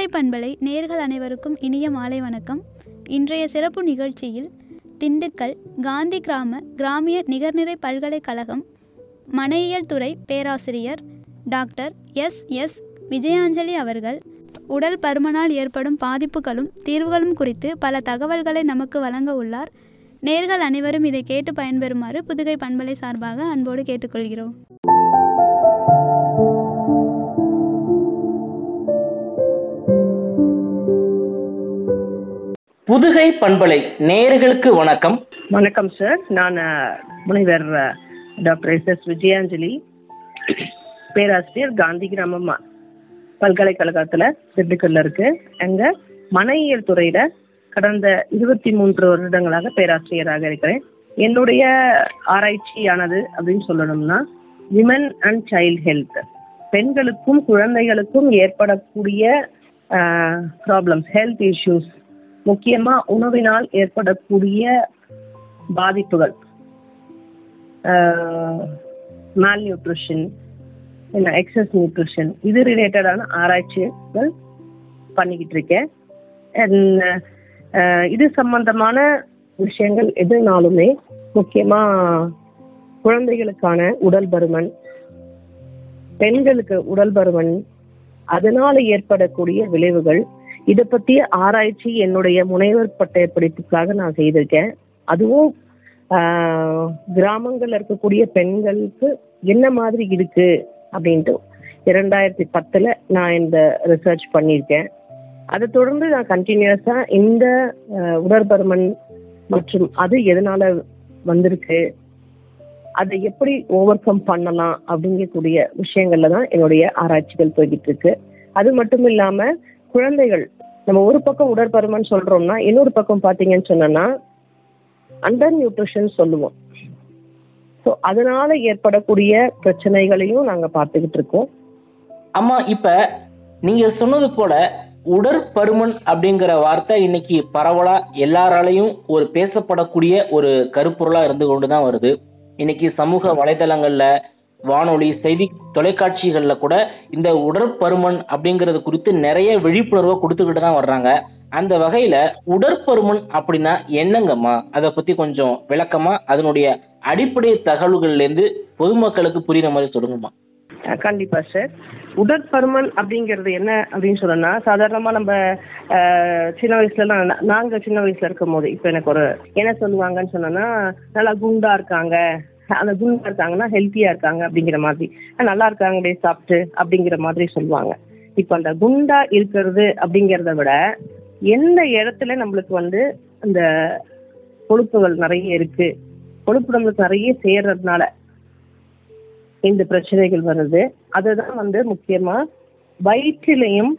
புதுகை பண்பலை நேர்கள் அனைவருக்கும் இனிய மாலை வணக்கம் இன்றைய சிறப்பு நிகழ்ச்சியில் திண்டுக்கல் காந்தி கிராம கிராமிய நிகர்நிறை பல்கலைக்கழகம் மனையியல் துறை பேராசிரியர் டாக்டர் எஸ் எஸ் விஜயாஞ்சலி அவர்கள் உடல் பருமனால் ஏற்படும் பாதிப்புகளும் தீர்வுகளும் குறித்து பல தகவல்களை நமக்கு வழங்க உள்ளார் நேர்கள் அனைவரும் இதை கேட்டு பயன்பெறுமாறு புதுகை பண்பலை சார்பாக அன்போடு கேட்டுக்கொள்கிறோம் புதுகை பண்பலை நேயர்களுக்கு வணக்கம் வணக்கம் சார் நான் அஹ், முனைவர் அஹ், டாக்டர் எஸ் எஸ் விஜயாஞ்சலி பேராசிரியர் காந்தி கிராமம் ம- பல்கலைக்கழகத்துல திண்டுக்கல்ல இருக்கு அங்க மனையியல் துறையில கடந்த இருபத்தி மூன்று வருடங்களாக பேராசிரியராக இருக்கிறேன் என்னுடைய ஆராய்ச்சியானது அப்படின்னு சொல்லணும்னா விமன் அண்ட் சைல்ட் ஹெல்த் பெண்களுக்கும் குழந்தைகளுக்கும் ஏற்படக்கூடிய ப்ராப்ளம்ஸ் ஹெல்த் இஷ்யூஸ் முக்கியமா உணவினால் ஏற்படக்கூடிய பாதிப்புகள் மால் நியூட்ரிஷன் என்ன எக்ஸஸ் நியூட்ரிஷன் இது ரிலேட்டடான ஆராய்ச்சிகள் பண்ணிக்கிட்டு இருக்கேன் And, அஹ், இது சம்பந்தமான விஷயங்கள் எதுனாலுமே முக்கியமா குழந்தைகளுக்கான உடல் பருமன் பெண்களுக்கு உடல் பருமன் அதனால ஏற்படக்கூடிய விளைவுகள் இதை பத்திய ஆராய்ச்சி என்னுடைய முனைவர் பட்டய படிப்புக்காக நான் செய்திருக்கேன் அதுவும் ஆஹ், கிராமங்கள்ல இருக்கக்கூடிய பெண்களுக்கு என்ன மாதிரி இருக்கு அப்படின்ட்டு இரண்டாயிரத்தி பத்துல நான் இந்த ரிசர்ச் பண்ணியிருக்கேன் அதை தொடர்ந்து நான் கண்டினியூஸா இந்த ஆஹ், உடற்பருமன் மற்றும் அது எதனால வந்திருக்கு அதை எப்படி ஓவர் கம் பண்ணலாம் அப்படிங்கக்கூடிய விஷயங்கள்ல தான் என்னுடைய ஆராய்ச்சிகள் போய்கிட்டு இருக்கு அது மட்டும் இல்லாம குழந்தைகள் நம்ம ஒரு பக்கம் உடற்பருமன் சொல்றோம்னா இன்னொரு பக்கம் பாத்தீங்கன்னு சொன்னோம்னா அண்டர் நியூட்ரிஷன் சொல்லுவோம் ஸோ அதனால ஏற்படக்கூடிய பிரச்சனைகளையும் நாங்க பார்த்துக்கிட்டு இருக்கோம் அம்மா இப்ப நீங்க சொன்னது போல உடற்பருமன் அப்படிங்கிற வார்த்தை இன்னைக்கு பரவலா எல்லாராலையும் ஒரு பேசப்படக்கூடிய ஒரு கருப்பொருளா இருந்து கொண்டுதான் வருது இன்னைக்கு சமூக வலைதளங்கள்ல வானொலி செய்தி தொலைக்காட்சிகள்ல கூட இந்த உடற்பருமன் அப்படிங்கறது குறித்து நிறைய விழிப்புணர்வை கொடுத்துக்கிட்டு தான் வர்றாங்க அந்த வகையில உடற்பருமன் அப்படின்னா என்னங்கம்மா அதை பத்தி கொஞ்சம் விளக்கமா அதனுடைய அடிப்படை தகவல்கள்ல இருந்து பொதுமக்களுக்கு புரியுற மாதிரி சொல்லுங்கம்மா அஹ் கண்டிப்பா சார் உடற்பருமன் அப்படிங்கிறது என்ன அப்படின்னு சொன்னா சாதாரணமா நம்ம அஹ், சின்ன வயசுல எல்லாம் நா- நாங்க சின்ன வயசுல இருக்கும் போது இப்ப எனக்கு ஒரு என்ன சொல்லுவாங்கன்னு சொன்னா நல்லா குண்டா இருக்காங்க அந்த குண்டா இருக்காங்கன்னா ஹெல்த்தியா இருக்காங்க அப்படிங்கிற மாதிரி அஹ் நல்லா இருக்காங்களே சாப்பிட்டு அப்படிங்கிற மாதிரி சொல்லுவாங்க இப்ப அந்த குண்டா இருக்கிறது அப்படிங்கிறத விட எந்த இடத்துல நம்மளுக்கு வந்து அந்த கொழுப்புகள் நிறைய இருக்கு கொழுப்பு நம்மளுக்கு நிறைய சேர்றதுனால இந்த பிரச்சனைகள் வருது அதுதான் வந்து முக்கியமா வயிற்றிலையும்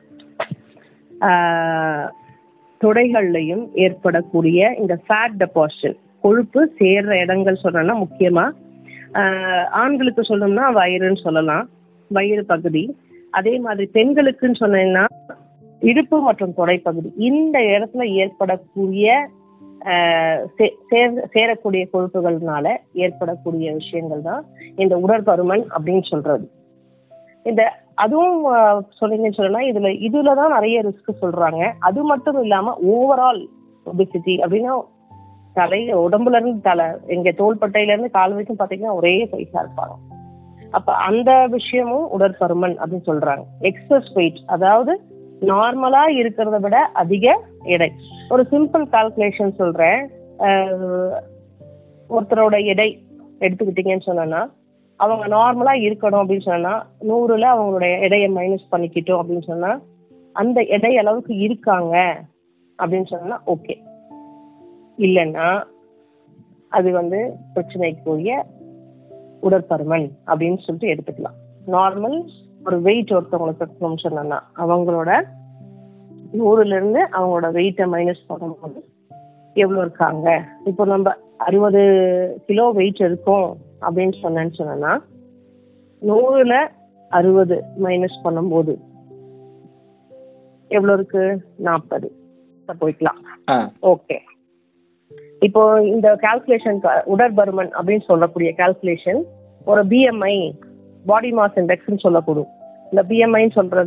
ஆஹ், தொடைகள்லையும் ஏற்படக்கூடிய இந்த ஃபேட் டெபாசிஷன் கொழுப்பு சேர்ற இடங்கள் சொல்லணும்னா முக்கியமா ஆஹ், ஆண்களுக்கு சொல்லணும்னா வயிறுன்னு சொல்லலாம் வயிறு பகுதி அதே மாதிரி பெண்களுக்குன்னு சொன்னீங்கன்னா இடுப்பு மற்றும் தொடைப்பகுதி இந்த இடத்துல ஏற்படக்கூடிய ஆஹ், சே- சேர- சேரக்கூடிய கொழுப்புகள்னால ஏற்படக்கூடிய விஷயங்கள் தான் இந்த உடற்பருமன் அப்படின்னு சொல்றது இந்த அதுவும் ஆஹ், சொன்னீங்கன்னு சொன்னா இதுல இதுல தான் நிறைய ரிஸ்க் சொல்றாங்க அது மட்டும் இல்லாம ஓவரால் ஒபிசிட்டி அப்படின்னா தலை உடம்புல இருந்து தலை எங்க தோள்பட்டையில இருந்து கால் வரைக்கும் பாத்தீங்கன்னா ஒரே சைஸா இருப்பாங்க அப்ப அந்த விஷயமும் உடற்பருமன் அப்படின்னு சொல்றாங்க எக்ஸஸ் வெயிட் அதாவது நார்மலா இருக்கிறத விட அதிக எடை ஒரு சிம்பிள் கால்குலேஷன் சொல்றேன் ஆஹ், ஒருத்தரோட எடை எடுத்துக்கிட்டீங்கன்னு சொன்னா அவங்க நார்மலா இருக்கணும் அப்படின்னு சொன்னா நூறுல அவங்களுடைய எடையை மைனஸ் பண்ணிக்கிட்டோம் அப்படின்னு சொன்னா அந்த எடை அளவுக்கு இருக்காங்க அப்படின்னு சொன்னா ஓகே இல்லைன்னா அது வந்து பிரச்சனைக்குரிய உடற்பருமன் அப்படின்னு சொல்லிட்டு எடுத்துக்கலாம் நார்மல் ஒரு வெயிட் ஒருத்தவங்களுக்கு இருக்கணும்னு சொன்னா அவங்களோட நூறுல இருந்து அவங்களோட வெயிட்டை மைனஸ் பண்ணும்போது எவ்வளவு இருக்காங்க இப்போ நம்ம அறுபது கிலோ வெயிட் இருக்கும் அப்படின்னு சொன்னேன்னு சொன்னா நூறுல அறுபது மைனஸ் பண்ணும்போது எவ்வளவு இருக்கு நாற்பது போய்க்கலாம் ஆ ஓகே இப்போ இந்த கால்குலேஷன் உடற்பருமன் அப்படின்னு சொல்லக்கூடிய கால்குலேஷன் ஒரு பிஎம்ஐ பாடி மாஸ் இண்டெக்ஸ்னு சொல்லக்கூடும் இந்த பிஎம்ஐன்னு சொல்றது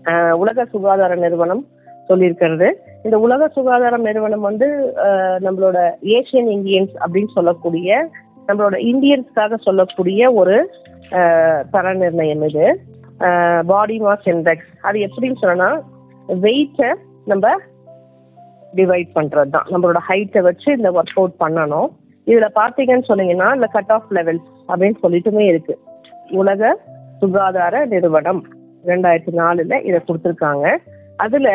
ஆஹ் உலக சுகாதார நிறுவனம் சொல்லியிருக்கிறது இந்த உலக சுகாதார நிறுவனம் வந்து ஆஹ் நம்மளோட ஏசியன் இந்தியன்ஸ் அப்படின்னு சொல்லக்கூடிய நம்மளோட இந்தியன்ஸ்க்காக சொல்லக்கூடிய ஒரு ஆஹ் தர நிர்ணயம் இது பாடி மாஸ் இண்டெக்ஸ் அது எப்படின்னு சொன்னா வெயிட்டை நம்ம டிவைட் பண்றது தான் நம்மளோட ஹைட்டை வச்சு இந்த ஒர்க் அவுட் பண்ணணும் இதுல பாத்தீங்கன்னு சொன்னீங்கன்னா இந்த கட் ஆஃப் லெவல்ஸ் அப்படின்னு சொல்லிட்டுமே இருக்கு உலக சுகாதார நிறுவனம் ரெண்டாயிரத்தி நாலுல இதை கொடுத்துருக்காங்க அதுல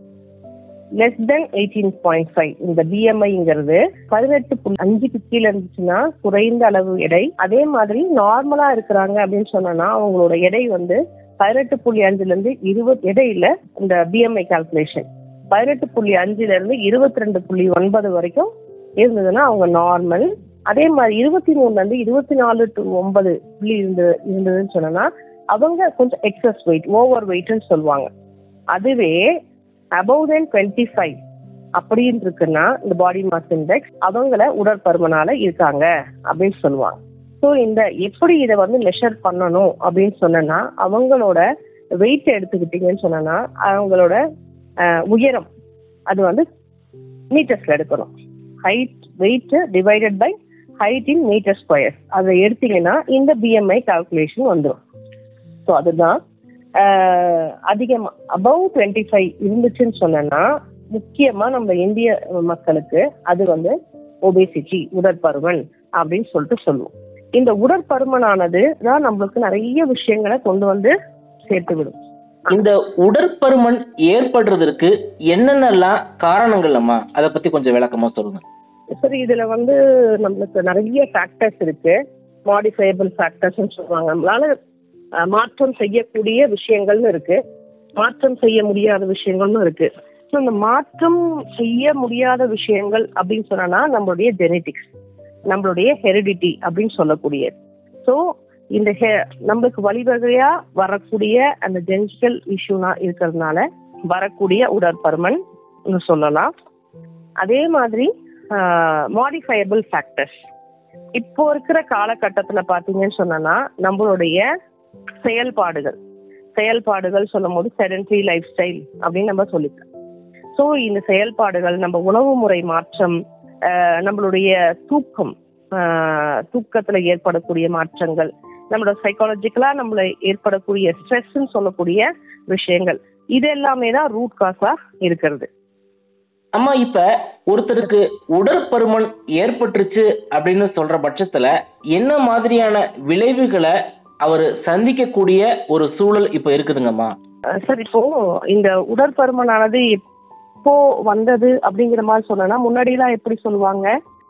less than eighteen point five இந்த பிஎம்ஐங்கிறது பதினெட்டு புள்ளி அஞ்சுக்கு கீழே இருந்துச்சுன்னா குறைந்த அளவு எடை அதே மாதிரி நார்மலா இருக்கிறாங்க அப்படின்னு சொன்னா அவங்களோட எடை வந்து பதினெட்டு புள்ளி அஞ்சுல இருந்து இருபது எடையில இந்த பிஎம்ஐ கால்குலேஷன் பதினெட்டு புள்ளி அஞ்சுல இருந்து இருபத்தி ரெண்டு புள்ளி ஒன்பது வரைக்கும் இருந்ததுன்னா அவங்க நார்மல் அதே மாதிரி இருபத்தி மூணுல இருந்து இருபத்தி நாலு டு ஒன்பது புள்ளி இருந்து இருந்ததுன்னு சொன்னா அவங்க கொஞ்சம் எக்ஸஸ் வெயிட் ஓவர் வெயிட்னு சொல்லுவாங்க அதுவே அபவ் தென் டுவெண்ட்டி ஃபைவ் அப்படின்னு இருக்குன்னா இந்த பாடி மாஸ் இண்டெக்ஸ் அவங்கள உடற்பருமனால இருக்காங்க அப்படின்னு சொல்லுவாங்க ஸோ இந்த எப்படி இதை வந்து மெஷர் பண்ணணும் அப்படின்னு சொன்னா அவங்களோட வெயிட் எடுத்துக்கிட்டீங்கன்னு சொன்னா அவங்களோட அஹ், உயரம் அது வந்து மீட்டர்ஸ்ல எடுக்கணும் height weight divided by height in meter square அதை எடுத்தீங்கன்னா இந்த பிஎம்ஐ கால்குலேஷன் வந்துடும் ஸோ அதுதான் ஆஹ், அதிகமா அபவ் டுவெண்ட்டி ஃபைவ் இருந்துச்சுன்னு சொன்னா முக்கியமா நம்ம இந்திய மக்களுக்கு அது வந்து ஒபேசிட்டி உடற்பருமன் அப்படின்னு சொல்லிட்டு சொல்லுவோம் இந்த உடற்பருமனானது தான் நம்மளுக்கு நிறைய விஷயங்களை கொண்டு வந்து சேர்த்து விடும் இந்த உடற்பருமன் ஏற்படுறதற்கு என்னென்னலாம் காரணங்கள் அம்மா அதை பத்தி கொஞ்சம் விளக்கமா சொல்லுங்க சரி இதுல வந்து நம்மளுக்கு நிறைய ஃபேக்டர்ஸ் இருக்கு மாடிஃபையபிள் ஃபேக்டர்ஸ் சொல்லுவாங்க நம்மளால அஹ், மாற்றம் செய்யக்கூடிய விஷயங்கள்னு இருக்கு மாற்றம் செய்ய முடியாத விஷயங்கள்னு இருக்கு ஸோ இந்த மாற்றம் செய்ய முடியாத விஷயங்கள் அப்படின்னு சொன்னா நம்மளுடைய ஜெனetics நம்மளுடைய ஹெரிடிட்டி அப்படின்னு சொல்லக்கூடியது ஸோ இந்த he- நம்மளுக்கு வழிவகையா வரக்கூடிய அந்த ஜெனட்டிக்கல் இஷ்யூனா இருக்கிறதுனால வரக்கூடிய உடற்பருமன் சொல்லலாம் அதே மாதிரி மாடிஃபையபிள் ஃபேக்டர்ஸ் இப்போ இருக்கிற காலகட்டத்துல பாத்தீங்கன்னு சொன்னா நம்மளுடைய செயல்பாடுகள் செயல்பாடுகள் சொல்லும் போது செடன்டரி லைஃப் ஸ்டைல் அப்படின்னு நம்ம சொல்லிக்கலாம் ஸோ இந்த செயல்பாடுகள் நம்ம உணவு முறை மாற்றம் ஆஹ் நம்மளுடைய தூக்கம் ஆஹ் தூக்கத்துல ஏற்படக்கூடிய மாற்றங்கள் நம்மளோட சைக்காலஜிக்கலா நம்மள ஏற்படக்கூடிய ஸ்ட்ரெஸ்ன்னு சொல்லக்கூடிய விஷயங்கள் இது எல்லாமே தான் ரூட் காஸா இருக்கிறது அம்மா இப்ப ஒருத்தருக்கு உடற்பருமன் ஏற்பட்டுருச்சு அப்படின்னு சொல்ற பட்சத்துல என்ன மாதிரியான விளைவுகளை அவர் சந்திக்கக்கூடிய ஒரு சூழல் இப்ப இருக்குதுங்கம்மா அஹ் சார் இப்போ இந்த உடற்பருமனானது எப்போ வந்தது அப்படிங்கிற மாதிரி சொன்னா முன்னாடிலாம் எப்படி சொல்லுவாங்க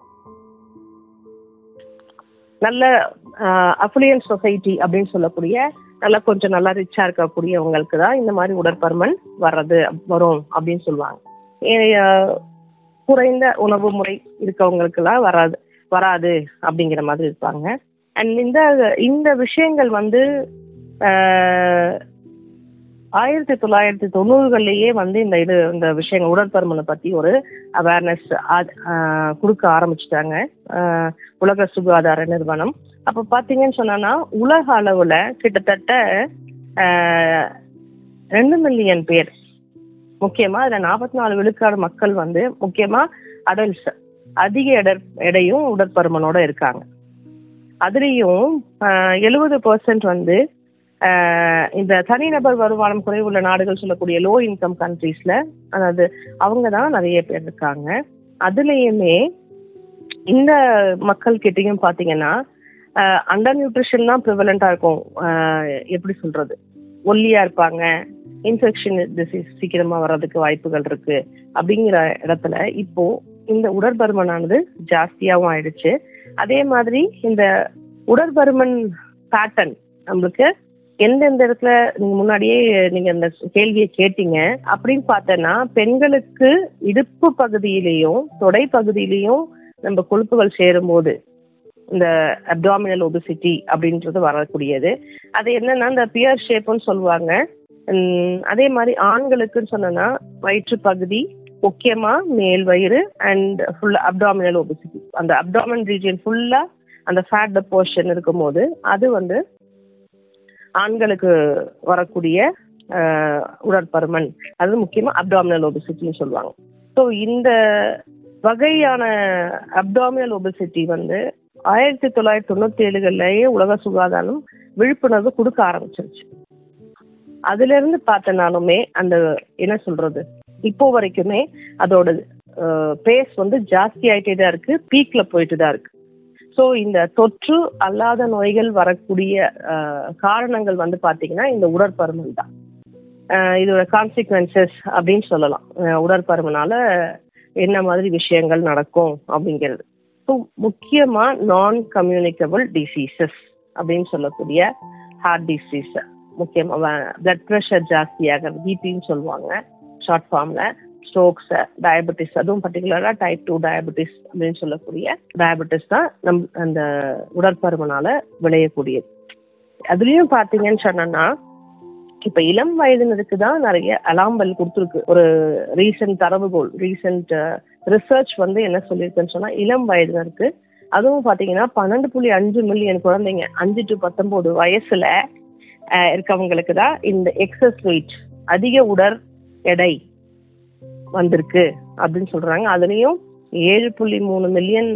நல்ல அஃபிலியன் சொசைட்டி அப்படின்னு சொல்லக்கூடிய நல்லா கொஞ்சம் நல்லா ரிச்சா இருக்கக்கூடியவங்களுக்கு தான் இந்த மாதிரி உடற்பருமன் வர்றது வரும் அப்படின்னு சொல்லுவாங்க ஏ- அஹ் குறைந்த உணவு முறை இருக்கவங்களுக்கெல்லாம் வராது வராது அப்படிங்கிற மாதிரி இருப்பாங்க அண்ட் இந்த இந்த விஷயங்கள் வந்து ஆஹ், ஆயிரத்தி தொள்ளாயிரத்தி தொண்ணூறுகள்லயே வந்து இந்த இது இந்த விஷயங்கள் உடற்பருமனை பத்தி ஒரு அவேர்னஸ் கொடுக்க ஆரம்பிச்சிட்டாங்க ஆஹ், உலக சுகாதார நிறுவனம் அப்ப பாத்தீங்கன்னு சொன்னா உலக அளவுல கிட்டத்தட்ட ஆஹ், ரெண்டு மில்லியன் பேர் முக்கியமா அதுல நாற்பத்தி நாலு விழுக்காடு மக்கள் வந்து முக்கியமா அடல்ட்ஸ் அதிக எடை எடையும் உடற்பருமனோட இருக்காங்க அதுலேயும் எழுபது பர்சன்ட் வந்து ஆஹ், இந்த தனிநபர் வருமானம் குறைவுள்ள நாடுகள் சொல்லக்கூடிய லோ இன்கம் கண்ட்ரீஸ்ல அதாவது அவங்க தான் நிறைய பேர் இருக்காங்க அதுலேயுமே இந்த மக்கள் கிட்டயும் பாத்தீங்கன்னா அண்டர் நியூட்ரிஷன் தான் ப்ரிவலண்டா இருக்கும் ஆஹ், எப்படி சொல்றது ஒல்லியா இருப்பாங்க இன்ஃபெக்ஷன் டிசீஸ் சீக்கிரமா வர்றதுக்கு வாய்ப்புகள் இருக்கு அப்படிங்கிற இடத்துல இப்போ இந்த உடற்பருமனானது ஜாஸ்தியாகவும் ஆயிடுச்சு அதே மாதிரி இந்த உடற்பருமன் பேட்டர்ன் நம்மளுக்கு எந்தெந்த இடத்துல நீங்க முன்னாடியே நீங்க இந்த கேள்வியை கேட்டீங்க அப்படின்னு பார்த்தோன்னா பெண்களுக்கு இடுப்பு பகுதியிலையும் தொடை பகுதியிலையும் நம்ம கொழுப்புகள் சேரும்போது இந்த அப்டாமினல் ஒபிசிட்டி அப்படின்றது வரக்கூடியது அது என்னன்னா இந்த பியர் ஷேப்னு சொல்லுவாங்க உம், அதே மாதிரி ஆண்களுக்குன்னு சொன்னோன்னா வயிற்று பகுதி முக்கியமா மேல் வயிறு அண்ட் ஃபுல் அப்டாமினல் ஒபிசிட்டி அந்த அப்டாமன் ரீஜியன் ஃபுல்லா அந்த ஃபேட் போர்ஷன் இருக்கும்போது அது வந்து ஆண்களுக்கு வரக்கூடிய உடற்பருமன் அது முக்கியமா அப்டாமினல் ஒபிசிட்டின்னு சொல்லுவாங்க ஸோ இந்த வகையான அப்டாமினல் ஒபிசிட்டி வந்து ஆயிரத்தி தொள்ளாயிரத்தி தொண்ணூத்தி ஏழுகள்லயே உலக சுகாதாரம் விழிப்புணர்வு கொடுக்க ஆரம்பிச்சிருச்சு அதுல இருந்து பார்த்தனாலுமே அந்த என்ன சொல்றது இப்போ வரைக்குமே அதோட பேஸ் வந்து ஜாஸ்தி ஆயிட்டே தான் இருக்கு பீக்ல போயிட்டு தான் இருக்கு ஸோ இந்த தொற்று அல்லாத நோய்கள் வரக்கூடிய அஹ், காரணங்கள் வந்து பாத்தீங்கன்னா இந்த உடற்பருமன் தான் அஹ், இதோட கான்சிக்வன்சஸ் அப்படின்னு சொல்லலாம் அஹ், உடற்பருமனால என்ன மாதிரி விஷயங்கள் நடக்கும் அப்படிங்கிறது ஸோ முக்கியமா நான் கம்யூனிகபிள் டிசீசஸ் அப்படின்னு சொல்லக்கூடிய ஹார்ட் டிசீஸ் முக்கியமா பிளட் ப்ரெஷர் ஜாஸ்தியாகிறது பிபின்னு சொல்லுவாங்க ஷார்ட் ஃபார்ம்ல ஸ்ட்ரோக்ஸ் டயபெட்டிஸ் அதுவும் பர்டிகுலரா டைப் டூ டயபெட்டிஸ் அப்படின்னு சொல்லக்கூடிய டயபெட்டிஸ் தான் நம் அந்த உடற்பருமனால விளையக்கூடியது அதுலயும் பாத்தீங்கன்னு சொன்னோம்னா இப்ப இளம் வயதினருக்கு தான் நிறைய அலாம்பல் கொடுத்துருக்கு ஒரு ரீசன்ட் தரவுகோல் ரீசன்ட் ரிசர்ச் வந்து என்ன சொல்லியிருக்குன்னு சொன்னா இளம் வயதினருக்கு அதுவும் பாத்தீங்கன்னா பன்னெண்டு புள்ளி அஞ்சு மில்லியன் குழந்தைங்க அஞ்சு டு பத்தொன்பது வயசுல அஹ், இருக்கவங்களுக்கு தான் இந்த எக்ஸஸ் வெயிட் அதிக உடற் எடை வந்திருக்கு அப்படின்னு சொல்றாங்க அதுலயும் ஏழு புள்ளி மூணு மில்லியன்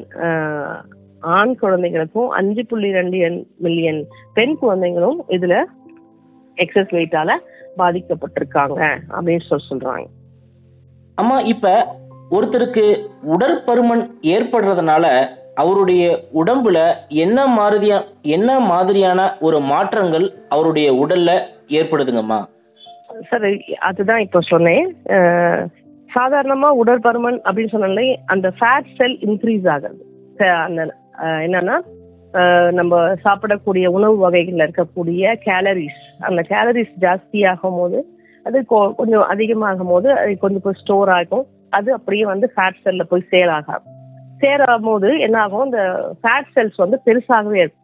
ஆண் குழந்தைங்களுக்கும் அஞ்சு புள்ளி ரெண்டு மில்லியன் பெண் குழந்தைங்களும் இதுல எக்ஸஸ் வெயிட்டால பாதிக்கப்பட்டிருக்காங்க அப்படின்னு சொல்லி சொல்றாங்க அம்மா இப்ப ஒருத்தருக்கு உடற்பருமன் ஏற்படுறதுனால அவருடைய உடம்புல என்ன மாதிரியா என்ன மாதிரியான ஒரு மாற்றங்கள் அவருடைய உடல்ல ஏற்படுதுங்கம்மா சார் அதுதான் இப்போ சொன்னேன் அஹ், சாதாரணமா உடற்பருமன் அப்படின்னு சொன்னாலே அந்த ஃபேட் செல் இன்க்ரீஸ் ஆகுது ச- அந்த அஹ், என்னன்னா அஹ், நம்ம சாப்பிடக்கூடிய உணவு வகைகள்ல இருக்கக்கூடிய கேலரிஸ் அந்த கேலரிஸ் ஜாஸ்தி ஆகும் போது அது கொ- கொஞ்சம் அதிகமாகும் போது அது கொஞ்சம் போய் ஸ்டோர் ஆகும் அது அப்படியே வந்து ஃபேட் செல்ல போய் சேல் ஆகாது சேரும் போது என்ன ஆகும் இந்த ஃபேட் செல்ஸ் வந்து பெருசாகவே இருக்கும்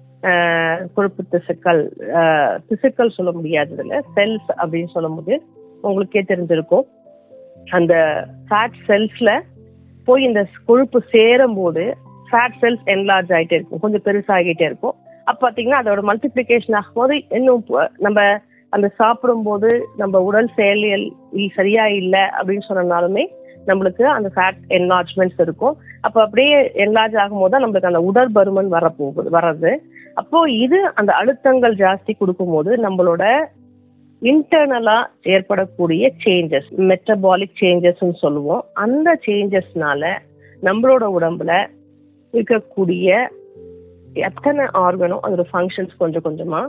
ஆஹ் கொழுப்பு திசுக்கள் ஆஹ் திசுக்கள் சொல்ல முடியாது இதுல செல்ஸ் அப்படின்னு சொல்லும்போது உங்களுக்கே தெரிஞ்சிருக்கும் அந்த ஃபேட் செல்ஸ்ல போய் இந்த கொழுப்பு சேரும் போது ஃபேட் செல்ஸ் என்லார்ஜ் ஆயிட்டே இருக்கும் கொஞ்சம் பெருசாகிட்டே இருக்கும் அப்ப பாத்தீங்கன்னா அதோட மல்டிப்ளிகேஷன் ஆகும்போது இன்னும் ப- நம்ம அந்த சாப்பிடும்போது நம்ம உடல் செயலியல் இ- சரியா இல்லை அப்படின்னு சொன்னனாலுமே நம்மளுக்கு அந்த ஃபேட் என்லார்ஜ்மெண்ட்ஸ் இருக்கும் அப்ப அப்படியே என்லார்ஜ் ஆகும்போது தான் நம்மளுக்கு அந்த உடல் பருமன் வரப்போகுது வர்றது அப்போ இது அந்த அழுத்தங்கள் ஜாஸ்தி கொடுக்கும்போது நம்மளோட இன்டர்னலா ஏற்படக்கூடிய சேஞ்சஸ் மெட்டபாலிக் சேஞ்சஸ் சொல்லுவோம் அந்த சேஞ்சஸ்னால நம்மளோட உடம்புல இருக்கக்கூடிய எத்தனை ஆர்கனும் அதோட ஃபங்க்ஷன்ஸ் கொஞ்சம் கொஞ்சமா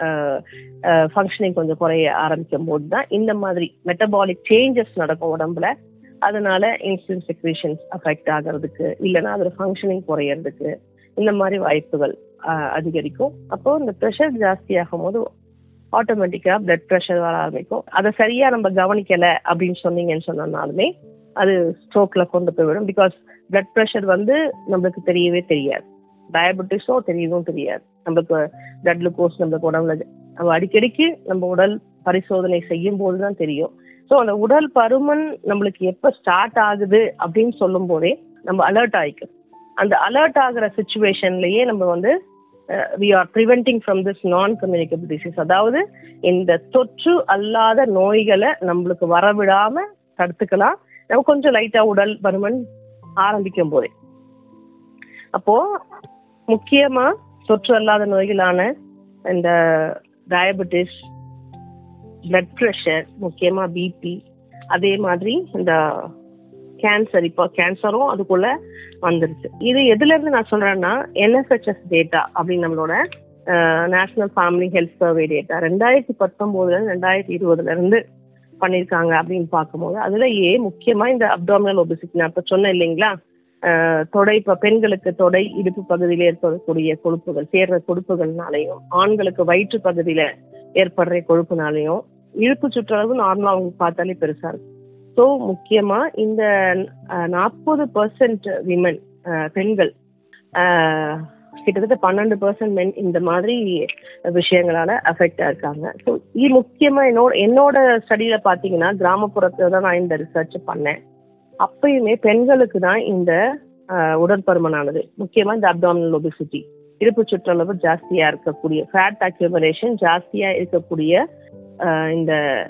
ஃபங்க்ஷனிங் கொஞ்சம் குறைய ஆரம்பிக்கும் போது தான் இந்த மாதிரி மெட்டபாலிக் சேஞ்சஸ் நடக்கும் உடம்புல அதனால இன்சுலின் செக்ரேஷன்ஸ் அஃபெக்ட் ஆகிறதுக்கு இல்லைன்னா அதோட ஃபங்க்ஷனிங் குறையறதுக்கு இந்த மாதிரி வாய்ப்புகள் ஆஹ், அதிகரிக்கும் அப்போ இந்த ப்ரெஷர் ஜாஸ்தி ஆகும் போது ஆட்டோமேட்டிக்கா பிளட் ப்ரெஷர் வர ஆரம்பிக்கும் அதை சரியா நம்ம கவனிக்கல அப்படின்னு சொன்னீங்கன்னு சொன்னாலுமே அது ஸ்ட்ரோக்ல கொண்டு போய்விடும் பிகாஸ் பிளட் ப்ரெஷர் வந்து நம்மளுக்கு தெரியவே தெரியாது டயபெட்டிஸோ தெரியவும் தெரியாது நம்மளுக்கு பிளட் குளுக்கோஸ் நம்மளுக்கு உடம்புல நம்ம அடிக்கடிக்கு நம்ம உடல் பரிசோதனை செய்யும் போது தான் தெரியும் ஸோ அந்த உடல் பருமன் நம்மளுக்கு எப்போ ஸ்டார்ட் ஆகுது அப்படின்னு சொல்லும் போதே நம்ம அலர்ட் ஆயிக்கும் அந்த அலர்ட் ஆகுற சுச்சுவேஷன்லயே நம்ம வந்து we are preventing from this non communicable disease அதாவது இந்த தொற்று அல்லாத நோய்களை நம்மளுக்கு வரவிடாம தடுத்துக்கலாம் நம்ம கொஞ்சம் லைட்டா உடல் பருமன் ஆரம்பிக்கும் போதே அப்போ முக்கியமா தொற்று அல்லாத நோய்களான இந்த டயபெட்டிஸ் பிளட் ப்ரெஷர் முக்கியமா பிபி அதே மாதிரி இந்த கேன்சர் இப்போ கேன்சரும் அதுக்குள்ள வந்துருச்சு இது எதுல இருந்து நான் சொல்றேன்னா என்எஸ்ஹெச்எஸ் டேட்டா அப்படின்னு நம்மளோட National Family Health Survey data ரெண்டாயிரத்தி பத்தொன்பதுல இருந்து ரெண்டாயிரத்தி இருபதுல இருந்து பண்ணிருக்காங்க அப்படின்னு பார்க்கும்போது அதுல ஏ முக்கியமா இந்த அப்டாமினல் ஒபிசிட்டி நான் இப்ப சொன்னேன் இல்லைங்களா அஹ், தொடை இப்ப பெண்களுக்கு தொடை இடுப்பு பகுதியில ஏற்படக்கூடிய கொழுப்புகள் சேர்ற கொழுப்புகள்னாலையும் ஆண்களுக்கு வயிற்று பகுதியில ஏற்படுற கொழுப்புனாலையும் இழுப்பு சுற்றளவு நார்மலா அவங்க பார்த்தாலே பெருசா இருக்கும் ஸோ முக்கியமா இந்த நாற்பது பர்சன்ட் விமன் பெண்கள் அஹ், கிட்டத்தட்ட பன்னெண்டு பர்சன்ட் மென் இந்த மாதிரி விஷயங்களால அஃபெக்ட் ஆயிருக்காங்க ஸோ இது முக்கியமா என்னோட என்னோட ஸ்டடியில பாத்தீங்கன்னா கிராமப்புறத்துல தான் நான் இந்த ரிசர்ச் பண்ணேன் அப்பயுமே பெண்களுக்கு தான் இந்த அஹ், உடற்பருமனானது முக்கியமா இந்த அப்டாமினல் ஒபிசிட்டி இடுப்பு சுற்றளவு ஜாஸ்தியா இருக்கக்கூடிய ஃபேட் அக்யூமலேஷன் ஜாஸ்தியா இருக்கக்கூடிய ஆஹ் இந்த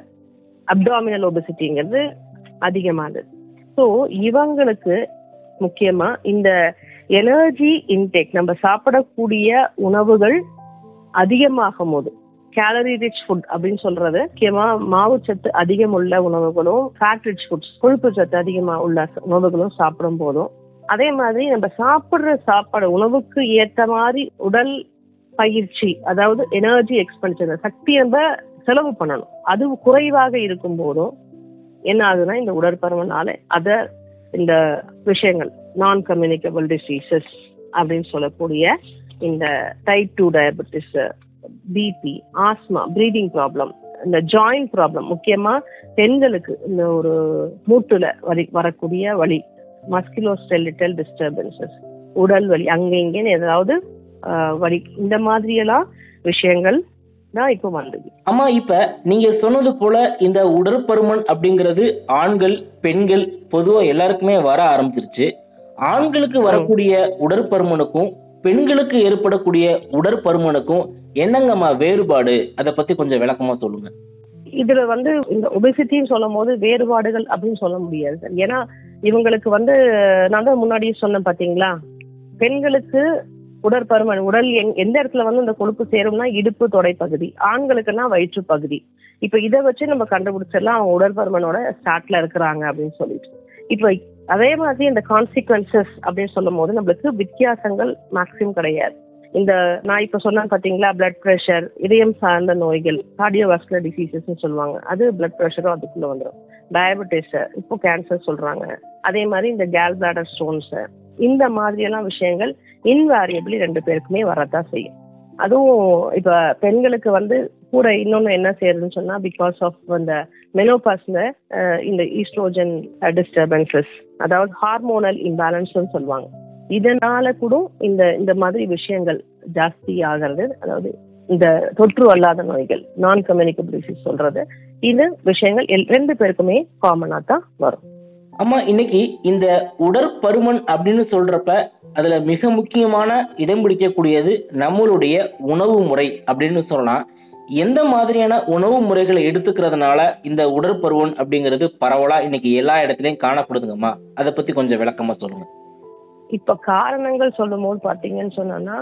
அப்டாமினல் ஒபசிட்டிங்கிறது அதிகமானது ஸோ இவங்களுக்கு முக்கியமா இந்த எனர்ஜி இன்டேக் நம்ம சாப்பிடக்கூடிய உணவுகள் அதிகமாகும் போது கேலரி ரிச் ஃபுட் அப்படின்னு சொல்றது முக்கியமா மாவுச்சத்து அதிகம் உள்ள உணவுகளும் ஃபேட் ரிச் ஃபுட்ஸ் கொழுப்பு சத்து அதிகமா உள்ள உணவுகளும் சாப்பிடும் போதும் அதே மாதிரி நம்ம சாப்பிடுற சாப்பாடு உணவுக்கு ஏத்த மாதிரி உடல் பயிற்சி அதாவது எனர்ஜி எக்ஸ்பென்சர் சக்தி நம்ம செலவு பண்ணணும் அது குறைவாக இருக்கும் போதும் என்ன ஆகுதுன்னா இந்த உடற்பருமனால அத இந்த விஷயங்கள் நான் கம்யூனிகபிள் டிசீசஸ் அப்படின்னு சொல்லக்கூடிய இந்த type two diabetes BP asthma breathing problem இந்த ஜாயிண்ட் ப்ராப்ளம் முக்கியமா பெண்களுக்கு இந்த ஒரு மூட்டுல வரி வரக்கூடிய வலி மஸ்கிலோஸ்டெலிட்டல் டிஸ்டர்பன்சஸ் உடல் வலி அங்க இங்கேன்னு ஏதாவது ஆஹ், வலி இந்த மாதிரியெல்லாம் விஷயங்கள் தான் இப்போ வந்தது அம்மா இப்ப நீங்க சொன்னது போல இந்த உடற்பருமன் அப்படிங்கிறது ஆண்கள் பெண்கள் பொதுவா எல்லாருக்குமே வர ஆரம்பிச்சிருச்சு ஆண்களுக்கு வரக்கூடிய உடற்பருமனுக்கும் பெண்களுக்கு ஏற்படக்கூடிய உடற்பருமனுக்கும் என்னங்கம்மா வேறுபாடு அதை பத்தி கொஞ்சம் விளக்கமா சொல்லுங்க இதுல வந்து இந்த ஒபேசிட்டின்னு சொல்லும் போது வேறுபாடுகள் அப்படின்னு சொல்ல முடியாது சார் ஏன்னா இவங்களுக்கு வந்து நான் தான் முன்னாடியே சொன்னேன் பாத்தீங்களா பெண்களுக்கு உடற்பருமன் உடல் எங்- எந்த இடத்துல வந்து இந்த கொழுப்பு சேரும்னா இடுப்பு தொடை பகுதி ஆண்களுக்குன்னா வயிற்று பகுதி இப்ப இதை வச்சு நம்ம கண்டுபிடிச்சிடலாம் அவங்க உடற்பருமனோட ஸ்டார்ட்ல இருக்கிறாங்க அப்படின்னு சொல்லிட்டு இப்ப அதே மாதிரி இந்த கான்சிக்வன்சஸ் அப்படின்னு சொல்லும் போது நம்மளுக்கு வித்தியாசங்கள் மேக்சிமம் கிடையாது இந்த நான் இப்ப சொன்னேன் பாத்தீங்களா பிளட் பிரஷர் இதயம் சார்ந்த நோய்கள் கார்டியோவாஸ்குலர் டிசீசஸ் சொல்லுவாங்க அது பிளட் பிரஷரும் அதுக்குள்ள வந்துடும் டயபெட்டிஸ் இப்போ கேன்சர் சொல்றாங்க அதே மாதிரி இந்த கேல் பிளாடர் ஸ்டோன்ஸ் இந்த மாதிரி எல்லாம் விஷயங்கள் இன்வேரியபிளி ரெண்டு பேருக்குமே வரதான் செய்யும் அதுவும் இப்ப பெண்களுக்கு வந்து கூட இன்னொன்னு என்ன செய்யறதுன்னு சொன்னா பிகாஸ் ஆஃப் இந்த மெனோபாஸ்ல இந்த ஈஸ்ட்ரோஜன் டிஸ்டர்பன்சஸ் அதாவது ஹார்மோனல் இம்பேலன்ஸ் சொல்லுவாங்க இதனால கூட இந்த இந்த மாதிரி விஷயங்கள் ஜாஸ்தி ஆகிறது அதாவது இந்த தொற்று அல்லாத நோய்கள் நான் கம்யூனிகபிள் டிசீஸ் சொல்றது இது விஷயங்கள் எல்- ரெண்டு பேருக்குமே காமனா தான் வரும் அம்மா இன்னைக்கு இந்த உடற்பருமன் அப்படின்னு சொல்றப்ப அதுல மிக முக்கியமான இடம் பிடிக்கக்கூடியது நம்மளுடைய உணவு முறை அப்படின்னு சொல்லலாம் எந்த மாதிரியான உணவு முறைகளை எடுத்துக்கிறதுனால இந்த உடற்பருமன் அப்படிங்கிறது பரவலா இன்னைக்கு எல்லா இடத்துலயும் காணப்படுதுங்கம்மா அதை பத்தி கொஞ்சம் விளக்கமா சொல்லுங்க இப்ப காரணங்கள் சொல்லும் போது பாத்தீங்கன்னு சொன்னா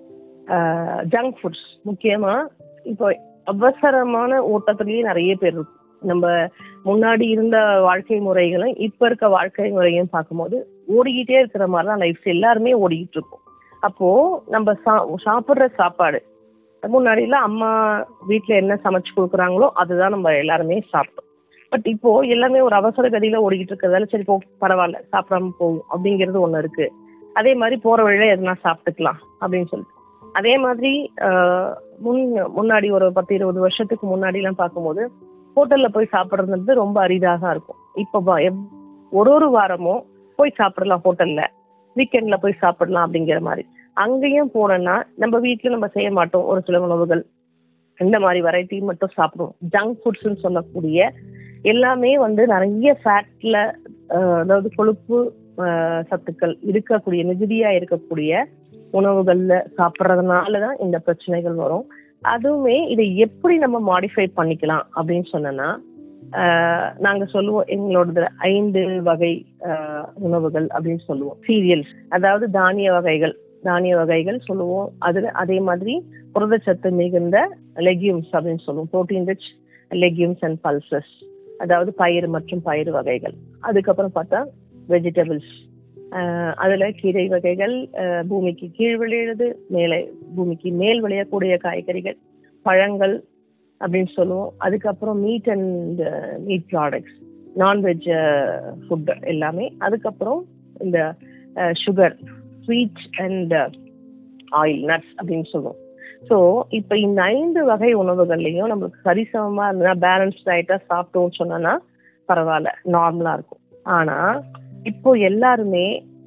ஜங்க் ஃபுட்ஸ் முக்கியமா இப்போ அவசரமான ஓட்டத்திலேயே நிறைய பேர் இருக்கு நம்ம முன்னாடி இருந்த வாழ்க்கை முறைகளும் இப்ப இருக்க வாழ்க்கை முறையும் பார்க்கும்போது ஓடிக்கிட்டே இருக்கிற மாதிரி தான் லைஃப் எல்லாருமே ஓடிக்கிட்டு இருக்கும் அப்போ நம்ம சா- சாப்பிடுற சாப்பாடு முன்னாடி எல்லாம் அம்மா வீட்ல என்ன சமைச்சு கொடுக்குறாங்களோ அதுதான் நம்ம எல்லாருமே சாப்பிட்டோம் பட் இப்போ எல்லாமே ஒரு அவசர கதியில ஓடிக்கிட்டு இருக்கிறதால சரி போ பரவாயில்ல சாப்பிடாம போகும் அப்படிங்கிறது ஒண்ணு இருக்கு அதே மாதிரி போற வழியில எதுனா சாப்பிட்டுக்கலாம் அப்படின்னு சொல்லிட்டு அதே மாதிரி ஆஹ், முன் முன்னாடி ஒரு பத்து இருபது வருஷத்துக்கு முன்னாடி எல்லாம் பார்க்கும்போது ஹோட்டல்ல போய் சாப்பிடுறது ரொம்ப அரிதாக இருக்கும் இப்போ ப- எவ்- ஒரு ஒரு வாரமும் போய் சாப்பிடலாம் ஹோட்டல்ல வீக்கெண்ட்ல போய் சாப்பிடலாம் அப்படிங்கிற மாதிரி அங்கேயும் போனோம்னா நம்ம வீட்ல நம்ம செய்ய மாட்டோம் ஒரு சில உணவுகள் இந்த மாதிரி வெரைட்டி மட்டும் சாப்பிடுவோம் ஜங்க் ஃபுட்ஸ்னு சொல்லக்கூடிய எல்லாமே வந்து நிறைய ஃபேட்ல அதாவது கொழுப்பு ஆஹ், சத்துக்கள் இருக்கக்கூடிய மிகுதியா இருக்கக்கூடிய உணவுகள்ல சாப்பிட்றதுனால தான் இந்த பிரச்சனைகள் வரும் அதுவுமே இதை எப்படி நம்ம மாடிஃபை பண்ணிக்கலாம் அப்படின்னு சொன்னோன்னா ஆஹ், நாங்க சொல்லுவோம் எங்களோட ஐந்து வகை ஆஹ், உணவுகள் அப்படின்னு சொல்லுவோம் சீரியல்ஸ் அதாவது தானிய வகைகள் தானிய வகைகள் சொல்லுவோம் அதுல அதே மாதிரி புரதச்சத்து மிகுந்த லெக்யூம்ஸ் அப்படின்னு சொல்லுவோம் protein rich legumes and pulses அதாவது பயிர் மற்றும் பயிர் வகைகள் அதுக்கப்புறம் பார்த்தா வெஜிடபிள்ஸ் அதுல கீரை வகைகள் ஆஹ் பூமிக்கு கீழ் விளையிறது மேலே பூமிக்கு மேல் விளையக்கூடிய காய்கறிகள் பழங்கள் அப்படின்னு சொல்லுவோம் அதுக்கப்புறம் meat and meat products non veg food எல்லாமே அதுக்கப்புறம் இந்த sugar sweet and oil nuts அப்படின்னு சொல்லுவோம் ஸோ இப்போ இந்த ஐந்து வகை உணவுகள்லையும் நம்மளுக்கு சரிசமமா இருந்தா பேலன்ஸ் டயட்டா சாப்பிட்டோம்னு சொன்னோம்னா பரவாயில்ல நார்மலா இருக்கும் ஆனா இப்போ எல்லாருமே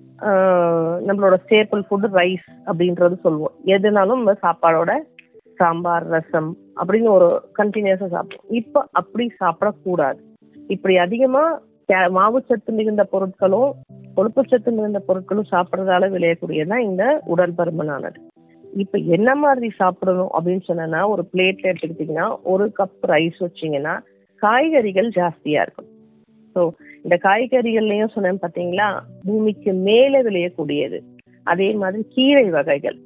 ஆஹ், நம்மளோட ஸ்டேபிள் ஃபுட் ரைஸ் அப்படின்றது சொல்லுவோம் எதுனாலும் நம்ம சாப்பாடோட சாம்பார் ரசம் அப்படின்னு ஒரு கண்டினியூஸா சாப்பிடுவோம் இப்போ அப்படி சாப்பிடக்கூடாது இப்படி அதிகமா கே- மாவுச்சத்து மிகுந்த பொருட்களும் கொழுப்புச்சத்து மிகுந்த பொருட்களும் சாப்பிட்றதால விளையக்கூடியதுதான் இந்த உடல் பருமனானது இப்ப என்ன மாதிரி சாப்பிடணும் அப்படின்னு சொன்னா ஒரு பிளேட்ல எடுத்துக்கிட்டீங்கன்னா ஒரு கப் ரைஸ் வச்சீங்கன்னா காய்கறிகள் ஜாஸ்தியா இருக்கும் ஸோ இந்த காய்கறிகள்லயும் சொன்னேன் பாத்தீங்களா பூமிக்கு மேலே விளையக்கூடியது அதே மாதிரி கீரை வகைகள்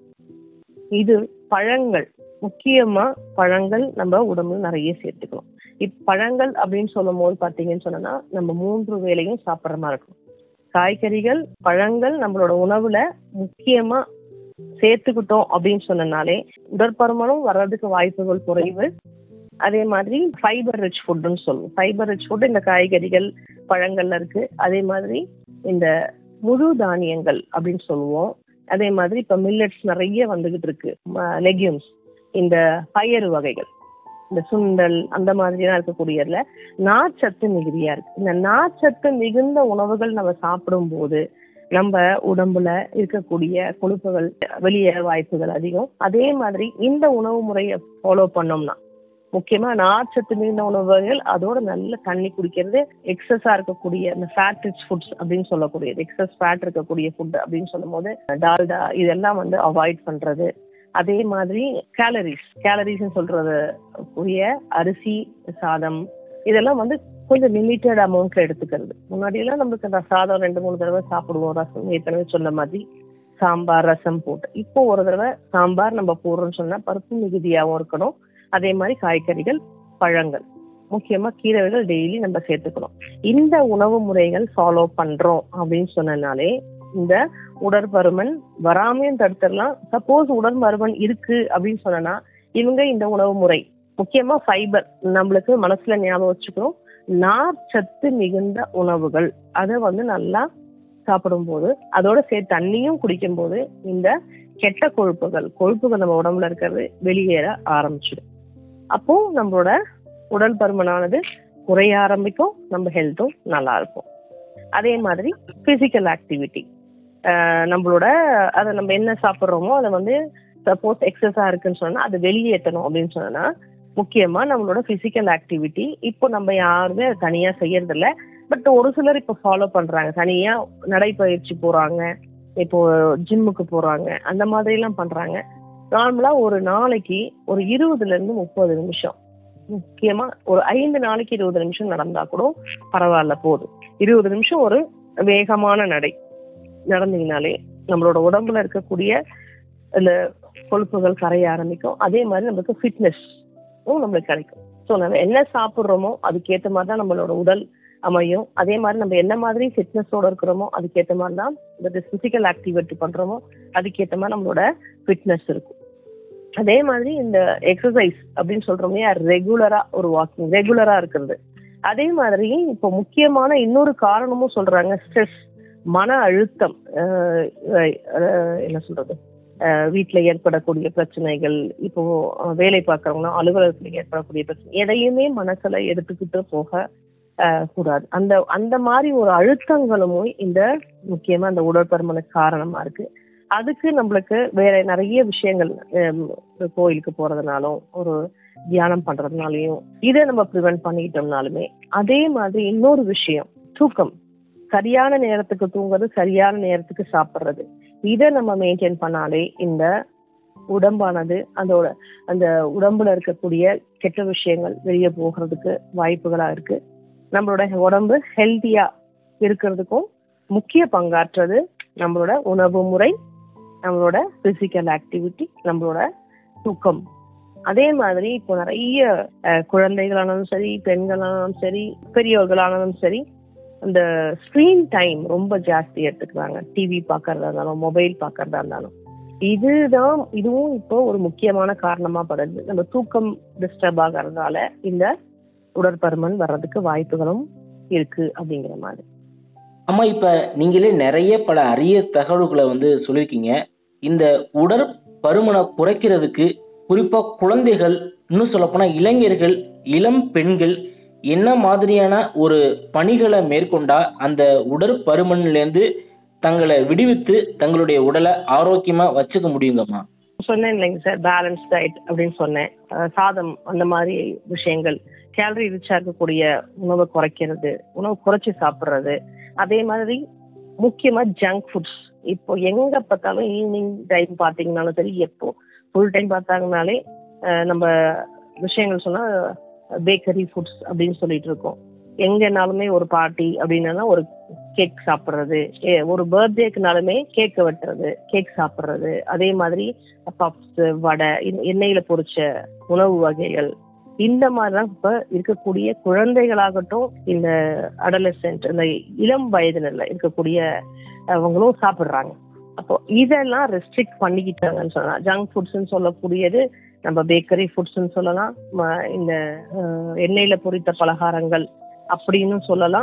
இது பழங்கள் முக்கியமா பழங்கள் நம்ம உடம்புல நிறைய சேர்த்துக்கணும் இப்பழங்கள் அப்படின்னு சொல்லும் போது பாத்தீங்கன்னு சொன்னா நம்ம மூன்று வேளையும் சாப்பிட்ற மாதிரி இருக்கும் காய்கறிகள் பழங்கள் நம்மளோட உணவுல முக்கியமா சேர்த்துக்கிட்டோம் அப்படின்னு சொன்னனாலே உடற்பருமனும் வர்றதுக்கு வாய்ப்புகள் குறைவு அதே மாதிரி ஃபைபர் ரிச் ஃபுட்னு சொல்லுவோம் ஃபைபர் ரிச் ஃபுட் இந்த காய்கறிகள் பழங்கள்ல இருக்கு அதே மாதிரி இந்த முழு தானியங்கள் அப்படின்னு சொல்லுவோம் அதே மாதிரி இப்ப மில்லட்ஸ் நிறைய வந்துகிட்டு இருக்கு லெக்யூம்ஸ் இந்த பயறு வகைகள் இந்த சுண்டல் அந்த மாதிரிலாம் இருக்கக்கூடியதுல நார்ச்சத்து மிகுதியா இருக்கு இந்த நார்ச்சத்து மிகுந்த உணவுகள் நம்ம சாப்பிடும் போது நம்ம உடம்புல இருக்கக்கூடிய கொழுப்புகள் வெளியேற வாய்ப்புகள் அதிகம் அதே மாதிரி இந்த உணவு முறையை ஃபாலோ பண்ணோம்னா முக்கியமா நார்ச்சத்து மிகுந்த உணவுகள் அதோட நல்ல தண்ணி குடிக்கிறது எக்ஸஸா இருக்கக்கூடிய இந்த ஃபேட் ரிச் ஃபுட்ஸ் அப்படின்னு சொல்லக்கூடியது எக்ஸஸ் ஃபேட் இருக்கக்கூடிய ஃபுட் அப்படின்னு சொல்லும் போது டால்டா இதெல்லாம் வந்து அவாய்ட் பண்றது அதே மாதிரி கேலரிஸ் கேலரிஸ் சொல்றது கூடிய அரிசி சாதம் இதெல்லாம் வந்து கொஞ்சம் லிமிட்டட் அமௌண்ட்ல எடுத்துக்கிறது முன்னாடி எல்லாம் நம்மளுக்கு அந்த சாதம் ரெண்டு மூணு தடவை சாப்பிடுவோம் ரசம் ஏற்கனவே சொன்ன மாதிரி சாம்பார் ரசம் போட்டு இப்போ ஒரு தடவை சாம்பார் நம்ம போடுறோம்னு சொன்னா பருப்பு மிகுதியாகவும் இருக்கணும் அதே மாதிரி காய்கறிகள் பழங்கள் முக்கியமா கீரைகள் டெய்லி நம்ம சேர்த்துக்கணும் இந்த உணவு முறைகள் ஃபாலோ பண்றோம் அப்படின்னு சொன்னனாலே இந்த உடற்பருமன் வராமையும் தடுத்துடலாம் சப்போஸ் உடற்பருமன் இருக்கு அப்படின்னு சொன்னா இவங்க இந்த உணவு முறை முக்கியமா ஃபைபர் நம்மளுக்கு மனசுல ஞாபகம் வச்சுக்கணும் நார் சத்து மிகுந்த உணவுகள் அதை வந்து நல்லா சாப்பிடும்போது அதோட சேர்த்து தண்ணியும் குடிக்கும் போது இந்த கெட்ட கொழுப்புகள் கொழுப்புகள் நம்ம உடம்புல இருக்கிறது வெளியேற ஆரம்பிச்சிடும் அப்போ நம்மளோட உடல் பருமனானது குறைய ஆரம்பிக்கும் நம்ம ஹெல்த்தும் நல்லா இருக்கும் அதே மாதிரி பிசிக்கல் ஆக்டிவிட்டி நம்மளோட அதை நம்ம என்ன சாப்பிட்றோமோ அதை வந்து சப்போஸ் எக்ஸஸா இருக்குன்னு சொன்னா அது வெளியேற்றணும் அப்படின்னு சொன்னா முக்கியமா நம்மளோட பிசிக்கல் ஆக்டிவிட்டி இப்போ நம்ம யாருமே அதை தனியா செய்யறது இல்ல பட் ஒரு சிலர் இப்போ ஃபாலோ பண்றாங்க தனியா நடைப்பயிற்சி போறாங்க இப்போ ஜிம்முக்கு போறாங்க அந்த மாதிரி எல்லாம் பண்றாங்க நார்மலா ஒரு நாளைக்கு ஒரு இருபதுல இருந்து முப்பது நிமிஷம் முக்கியமா ஒரு ஐந்து நாளைக்கு இருபது நிமிஷம் நடந்தா கூட பரவாயில்ல போதும் இருபது நிமிஷம் ஒரு வேகமான நடை நடந்தீங்கனாலே நம்மளோட உடம்புல இருக்கக்கூடிய இந்த கொழுப்புகள் கரைய ஆரம்பிக்கும் அதே மாதிரி நமக்கு ஃபிட்னஸ் நம்மளுக்கு கிடைக்கும் ஸோ நம்ம என்ன சாப்பிட்றோமோ அதுக்கேற்ற மாதிரி தான் நம்மளோட உடல் அமையும் அதே மாதிரி நம்ம என்ன மாதிரி ஃபிட்னஸோட இருக்கிறோமோ அதுக்கேற்ற மாதிரி தான் இந்த பிசிக்கல் ஆக்டிவிட்டி பண்றோமோ அதுக்கேற்ற மாதிரி நம்மளோட ஃபிட்னஸ் இருக்கும் அதே மாதிரி இந்த எக்ஸசைஸ் அப்படின்னு சொல்றோம் இல்லையா ரெகுலரா ஒரு வாக்கிங் ரெகுலரா இருக்கிறது அதே மாதிரி இப்போ முக்கியமான இன்னொரு காரணமும் சொல்றாங்க ஸ்ட்ரெஸ் மன அழுத்தம் என்ன சொல்றது வீட்டுல ஏற்படக்கூடிய பிரச்சனைகள் இப்போ வேலை பார்க்கறவங்க அலுவலகத்துல ஏற்படக்கூடிய பிரச்சனை எதையுமே மனசுல எடுத்துக்கிட்டு போக கூடாது அந்த அந்த மாதிரி ஒரு அழுத்தங்களும் இந்த முக்கியமா அந்த உடற்பருமனுக்கு காரணமா இருக்கு அதுக்கு நம்மளுக்கு வேற நிறைய விஷயங்கள் கோயிலுக்கு போறதுனாலும் ஒரு தியானம் பண்றதுனாலையும் இதை நம்ம ப்ரிவென்ட் பண்ணிக்கிட்டோம்னாலுமே அதே மாதிரி இன்னொரு விஷயம் தூக்கம் சரியான நேரத்துக்கு தூங்குறது சரியான நேரத்துக்கு சாப்பிட்றது இதை நம்ம மெயின்டைன் பண்ணாலே இந்த உடம்பானது அதோட அந்த உடம்புல இருக்கக்கூடிய கெட்ட விஷயங்கள் வெளியே போகிறதுக்கு வாய்ப்புகளா இருக்கு நம்மளோட உடம்பு ஹெல்த்தியா இருக்கிறதுக்கும் முக்கிய பங்காற்றுறது நம்மளோட உணவு முறை நம்மளோட பிசிக்கல் ஆக்டிவிட்டி நம்மளோட தூக்கம் அதே மாதிரி இப்போ நிறைய குழந்தைகளானாலும் சரி பெண்களானாலும் சரி பெரியவர்களானாலும் சரி அந்த ஸ்கிரீன் டைம் ரொம்ப ஜாஸ்தி எடுத்துக்கிறாங்க டிவி பாக்குறதா இருந்தாலும் மொபைல் பாக்குறதா இருந்தாலும் இதுதான் இதுவும் இப்போ ஒரு முக்கியமான காரணமா படுது நம்ம தூக்கம் டிஸ்டர்ப் ஆகிறதால இந்த உடற்பருமன் வர்றதுக்கு வாய்ப்புகளும் இருக்கு அப்படிங்கிற மாதிரி ஆமா இப்ப நீங்களே நிறைய பல அரிய தகவல்களை வந்து சொல்லியிருக்கீங்க இந்த உடற்பருமனை குறைக்கிறதுக்கு குறிப்பா குழந்தைகள் இன்னும் சொல்லப்போனா இளைஞர்கள் இளம் பெண்கள் என்ன மாதிரியான ஒரு பணிகளை மேற்கொண்டா அந்த உடற்பருமன்லேருந்து தங்களை விடுவித்து தங்களுடைய உடலை ஆரோக்கியமா வச்சுக்க முடியுங்கம்மா சொன்னேன் இல்லைங்க சார் பேலன்ஸ் டயட் அப்படின்னு சொன்னேன் சாதம் அந்த மாதிரி விஷயங்கள் கேலரி ரிச்சா இருக்கக்கூடிய உணவை குறைக்கிறது உணவு குறைச்சி சாப்பிட்றது அதே மாதிரி முக்கியமா ஜங்க் ஃபுட்ஸ் இப்போ எங்க பார்த்தாலும் ஈவினிங் டைம் பாத்தீங்கன்னாலும் சரி எப்போ ஃபுல் டைம் பார்த்தாங்கனாலே அஹ், நம்ம விஷயங்கள் சொன்னா பேக்கரி ஃபுட்ஸ் அப்படின்னு சொல்லிட்டு இருக்கோம் எங்கனாலுமே ஒரு பார்ட்டி அப்படின்னா ஒரு கேக் சாப்பிட்றது ஒரு பர்த்டேக்குனாலுமே கேக்கை வெட்டுறது கேக் சாப்பிட்றது அதே மாதிரி பப்ஸ் வடை எண்ணெ- எண்ணெயில பொரிச்ச உணவு வகைகள் இந்த மாதிரிலாம் இப்ப இருக்கக்கூடிய குழந்தைகளாகட்டும் இந்த அடலசென்ட் இந்த இளம் வயதினர்ல இருக்கக்கூடிய அவங்களும் சாப்பிடுறாங்க அப்போ இதெல்லாம் ரெஸ்ட்ரிக்ட் பண்ணிக்கிட்டாங்கன்னு சொல்லலாம் ஜங்க் ஃபுட்ஸ்ன்னு சொல்லக்கூடியது நம்ம பேக்கரி ஃபுட்ஸ்ன்னு சொல்லலாம் ம- இந்த அஹ், எண்ணெயில பொரித்த பலகாரங்கள் அப்படின்னு சொல்லலாம்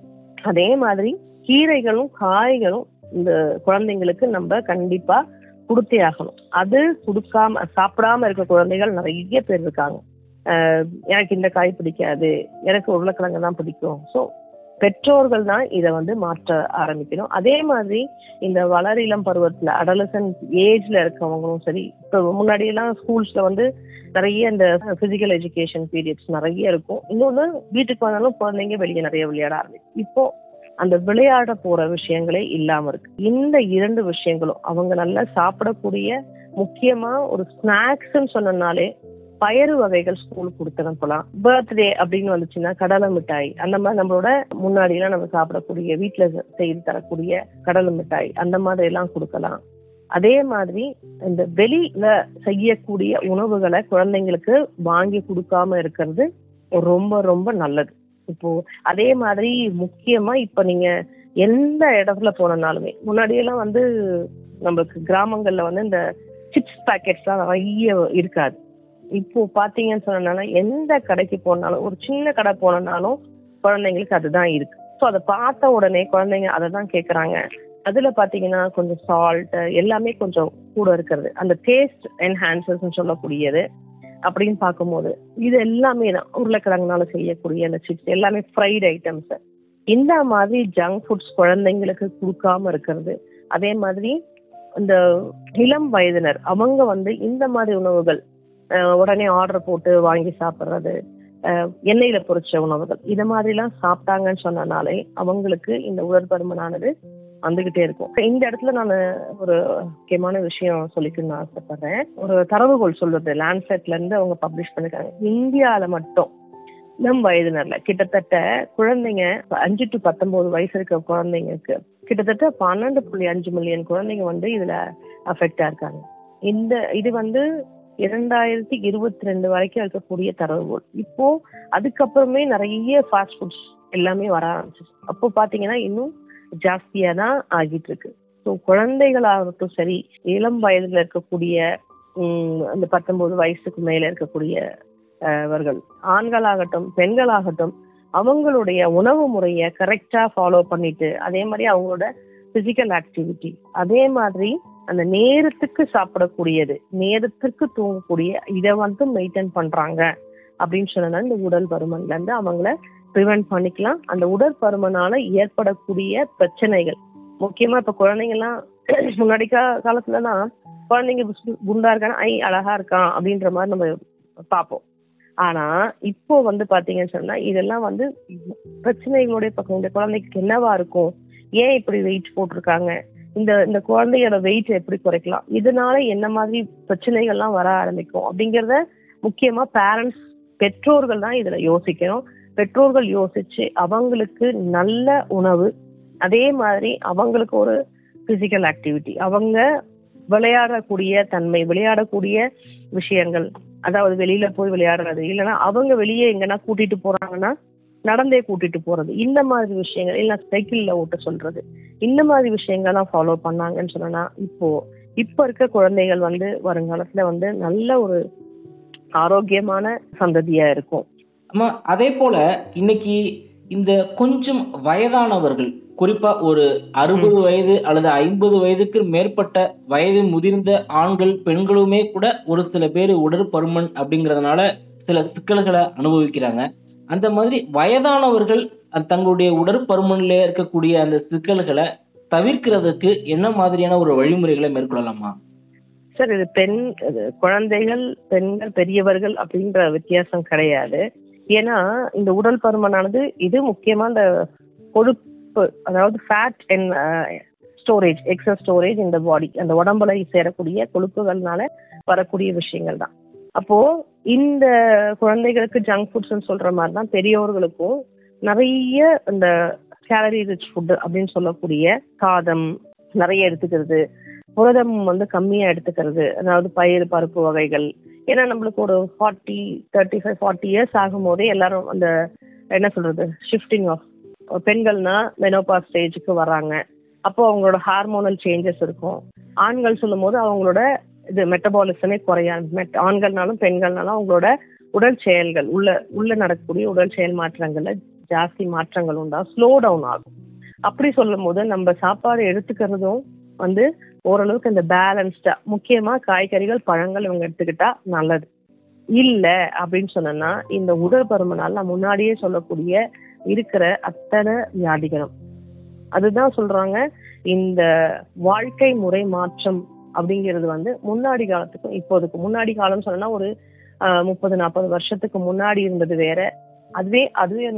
அதே மாதிரி கீரைகளும் காய்களும் இந்த குழந்தைங்களுக்கு நம்ம கண்டிப்பா கொடுத்தே ஆகணும் அது கொடுக்காம சாப்பிடாம இருக்க குழந்தைகள் நிறைய பேர் இருக்காங்க அஹ், எனக்கு இந்த காய் பிடிக்காது எனக்கு உருளைக்கிழங்கு தான் பிடிக்கும் ஸோ பெற்றோர்கள் தான் இதை வந்து மாற்ற ஆரம்பிக்கணும் அதே மாதிரி இந்த வளரிளம் பருவத்துல அடலசன் ஏஜ்ல இருக்கவங்களும் சரி இப்போ முன்னாடி எல்லாம் ஸ்கூல்ஸ்ல வந்து நிறைய இந்த பிசிக்கல் எஜுகேஷன் பீரியட்ஸ் நிறைய இருக்கும் இன்னொன்னு வீட்டுக்கு வந்தாலும் குழந்தைங்க வெளியே நிறைய விளையாட ஆரம்பிக்கும் இப்போ அந்த விளையாட போற விஷயங்களே இல்லாம இருக்கு இந்த இரண்டு விஷயங்களும் அவங்க நல்லா சாப்பிடக்கூடிய முக்கியமா ஒரு ஸ்நாக்ஸ்ன்னு சொன்னனாலே பயறு வகைகள் ஸ்கூலுக்கு கொடுத்து அனுப்பலாம் பர்த்டே அப்படின்னு வந்துச்சுன்னா கடலை மிட்டாய் அந்த மாதிரி நம்மளோட முன்னாடி எல்லாம் நம்ம சாப்பிடக்கூடிய வீட்டுல செய்து தரக்கூடிய கடலை மிட்டாய் அந்த மாதிரி எல்லாம் கொடுக்கலாம் அதே மாதிரி இந்த வெளியில செய்யக்கூடிய உணவுகளை குழந்தைங்களுக்கு வாங்கி கொடுக்காம இருக்கிறது ரொம்ப ரொம்ப நல்லது இப்போ அதே மாதிரி முக்கியமா இப்ப நீங்க எந்த இடத்துல போனனாலுமே முன்னாடி எல்லாம் வந்து நம்மளுக்கு கிராமங்கள்ல வந்து இந்த சிப்ஸ் பேக்கெட்ஸ்லாம் நிறைய இருக்காது இப்போ பாத்தீங்கன்னு சொன்னனால எந்த கடைக்கு போனாலும் ஒரு சின்ன கடை போனனாலும் குழந்தைங்களுக்கு அதுதான் இருக்கு ஸோ அதை பார்த்த உடனே குழந்தைங்க அதை தான் கேட்குறாங்க அதுல பாத்தீங்கன்னா கொஞ்சம் சால்ட் எல்லாமே கொஞ்சம் கூட இருக்கிறது அந்த டேஸ்ட் என்ஹான்சர்ஸ் சொல்லக்கூடியது அப்படின்னு பார்க்கும்போது இது எல்லாமே தான் உருளைக்கிழங்குனால செய்யக்கூடிய அந்த சிப்ஸ் எல்லாமே ஃப்ரைட் ஐட்டம்ஸ் இந்த மாதிரி ஜங்க் ஃபுட்ஸ் குழந்தைங்களுக்கு கொடுக்காம இருக்கிறது அதே மாதிரி இந்த இளம் வயதினர் அவங்க வந்து இந்த மாதிரி உணவுகள் அஹ், உடனே ஆர்டர் போட்டு வாங்கி சாப்பிட்றது எண்ணெயில பொரிச்ச உணவுகள் இது மாதிரிலாம் சாப்பிட்டாங்கன்னு சொன்னனாலே அவங்களுக்கு இந்த உடற்பருமனானது வந்துகிட்டே இருக்கும் இந்த இடத்துல நான் ஒரு முக்கியமான விஷயம் சொல்லிக்கணும்னு ஆசைப்படுறேன் ஒரு தரவுகோல் சொல்றது லேண்ட்செட்ல இருந்து அவங்க பப்ளிஷ் பண்ணிருக்காங்க இந்தியால மட்டும் இளம் வயதினர்ல கிட்டத்தட்ட குழந்தைங்க அஞ்சு டு பத்தொன்பது வயசு இருக்க குழந்தைங்களுக்கு கிட்டத்தட்ட பன்னெண்டு புள்ளி அஞ்சு மில்லியன் குழந்தைங்க வந்து இதுல அஃபெக்டா இருக்காங்க இந்த இது வந்து இரண்டாயிரத்தி இருபத்தி ரெண்டு வரைக்கும் இருக்கக்கூடிய தரவுகோல் இப்போ அதுக்கப்புறமே நிறைய ஃபாஸ்ட் ஃபுட்ஸ் எல்லாமே வர ஆரம்பிச்சிச்சு அப்போ பாத்தீங்கன்னா இன்னும் ஜாஸ்தியா தான் ஆகிட்டு இருக்கு ஸோ குழந்தைகளாகட்டும் சரி இளம் வயதுல இருக்கக்கூடிய உம், அந்த பத்தொன்பது வயசுக்கு மேல இருக்கக்கூடிய அஹ், அவர்கள் ஆண்களாகட்டும் பெண்களாகட்டும் அவங்களுடைய உணவு முறையை கரெக்டா ஃபாலோ பண்ணிட்டு அதே மாதிரி அவங்களோட பிசிக்கல் ஆக்டிவிட்டி அதே மாதிரி அந்த நேரத்துக்கு சாப்பிடக்கூடியது நேரத்துக்கு தூங்கக்கூடிய இதை வந்து மெயின்டைன் பண்றாங்க அப்படின்னு சொன்னா இந்த உடல் பருமன்ல இருந்து அவங்கள ப்ரிவென்ட் பண்ணிக்கலாம் அந்த உடற்பருமனால ஏற்படக்கூடிய பிரச்சனைகள் முக்கியமா இப்ப குழந்தைங்க எல்லாம் முன்னாடி கா- காலத்துலலாம் குழந்தைங்க புஸ்- குண்டா இருக்காங்க ஐ அழகா இருக்கான் அப்படின்ற மாதிரி நம்ம பார்ப்போம் ஆனா இப்போ வந்து பாத்தீங்கன்னு சொன்னா இதெல்லாம் வந்து பிரச்சனைகளுடைய பக்கம் இந்த குழந்தைக்கு என்னவா இருக்கும் ஏன் இப்படி வெயிட் போட்டிருக்காங்க இந்த இந்த குழந்தையோட வெயிட் எப்படி குறைக்கலாம் இதனால என்ன மாதிரி பிரச்சனைகள்லாம் வர ஆரம்பிக்கும் அப்படிங்கறத முக்கியமா பேரண்ட்ஸ் பெற்றோர்கள் தான் இதுல யோசிக்கணும் பெற்றோர்கள் யோசிச்சு அவங்களுக்கு நல்ல உணவு அதே மாதிரி அவங்களுக்கு ஒரு பிசிக்கல் ஆக்டிவிட்டி அவங்க விளையாடக்கூடிய தன்மை விளையாடக்கூடிய விஷயங்கள் அதாவது வெளியில போய் விளையாடுறது இல்லைன்னா அவங்க வெளியே எங்கன்னா கூட்டிட்டு போறாங்கன்னா நடந்தே கூட்டிட்டு போறது இந்த மாதிரி விஷயங்கள் இல்ல சைக்கிள்ல ஓட்ட சொல்றது இந்த மாதிரி விஷயங்கள்லாம் ஃபாலோ பண்ணாங்கன்னு சொன்னா இப்போ இப்ப இருக்க குழந்தைகள் வந்து வருங்காலத்துல வந்து நல்ல ஒரு ஆரோக்கியமான சந்ததியா இருக்கும் ஆமா அதே போல இன்னைக்கு இந்த கொஞ்சம் வயதானவர்கள் குறிப்பா ஒரு அறுபது வயது அல்லது ஐம்பது வயதுக்கு மேற்பட்ட வயது முதிர்ந்த ஆண்கள் பெண்களுமே கூட ஒரு சில பேர் உடற்பருமன் அப்படிங்கறதுனால சில சிக்கல்களை அனுபவிக்கிறாங்க அந்த மாதிரி வயதானவர்கள் அந்த தங்களுடைய உடற்பருமன்ல இருக்கக்கூடிய அந்த சிக்கல்களை தவிர்க்கிறதுக்கு என்ன மாதிரியான ஒரு வழிமுறைகளை மேற்கொள்ளலாமா சார் இது பெண் இது குழந்தைகள் பெண்கள் பெரியவர்கள் அப்படின்ற வித்தியாசம் கிடையாது ஏன்னா இந்த உடல் பருமனானது இது முக்கியமா இந்த கொழுப்பு அதாவது ஃபேட் ஸ்டோரேஜ் எக்ஸஸ் ஸ்டோரேஜ் இந்த பாடி அந்த உடம்புல சேரக்கூடிய கொழுப்புகள்னால வரக்கூடிய விஷயங்கள் தான் அப்போ இந்த குழந்தைகளுக்கு ஜங்க் ஃபுட்ஸ்னு சொல்ற மாதிரி தான் பெரியவர்களுக்கும் நிறைய இந்த கேலரி ரிச் ஃபுட் அப்படின்னு சொல்லக்கூடிய சாதம் நிறைய எடுத்துக்கிறது புரதம் வந்து கம்மியா எடுத்துக்கிறது அதாவது பயிர் பருப்பு வகைகள் ஏன்னா நம்மளுக்கு ஒரு forty thirty five forty years ஆகும் போதே எல்லாரும் அந்த என்ன சொல்றது ஷிஃப்டிங் ஆஃப் பெண்கள்னா மெனோபா ஸ்டேஜுக்கு வராங்க அப்போ அவங்களோட ஹார்மோனல் சேஞ்சஸ் இருக்கும் ஆண்கள் சொல்லும் போது அவங்களோட இது மெட்டபாலிசமே குறையா மெட் ஆண்கள்னாலும் பெண்கள்னாலும் அவங்களோட உடல் செயல்கள் உள்ள உள்ள நடக்கக்கூடிய உடல் செயல் மாற்றங்கள்ல ஜாஸ்தி மாற்றங்கள் உண்டா ஸ்லோ டவுன் ஆகும் அப்படி சொல்லும் போது நம்ம சாப்பாடு எடுத்துக்கிறதும் வந்து ஓரளவுக்கு இந்த பேலன்ஸ்டா முக்கியமா காய்கறிகள் பழங்கள் இவங்க எடுத்துக்கிட்டா நல்லது இல்ல அப்படின்னு சொன்னா இந்த உடல் பருமனால் நான் முன்னாடியே சொல்லக்கூடிய இருக்கிற அத்தனை வியாதிகளும் அதுதான் சொல்றாங்க இந்த வாழ்க்கை முறை மாற்றம் அப்படிங்கிறது வந்து முன்னாடி காலத்துக்கும் இப்போதுக்கு முன்னாடி காலம் சொன்னா ஒரு முப்பது நாற்பது வருஷத்துக்கு முன்னாடி இருந்தது வேற அதுவே அதுவே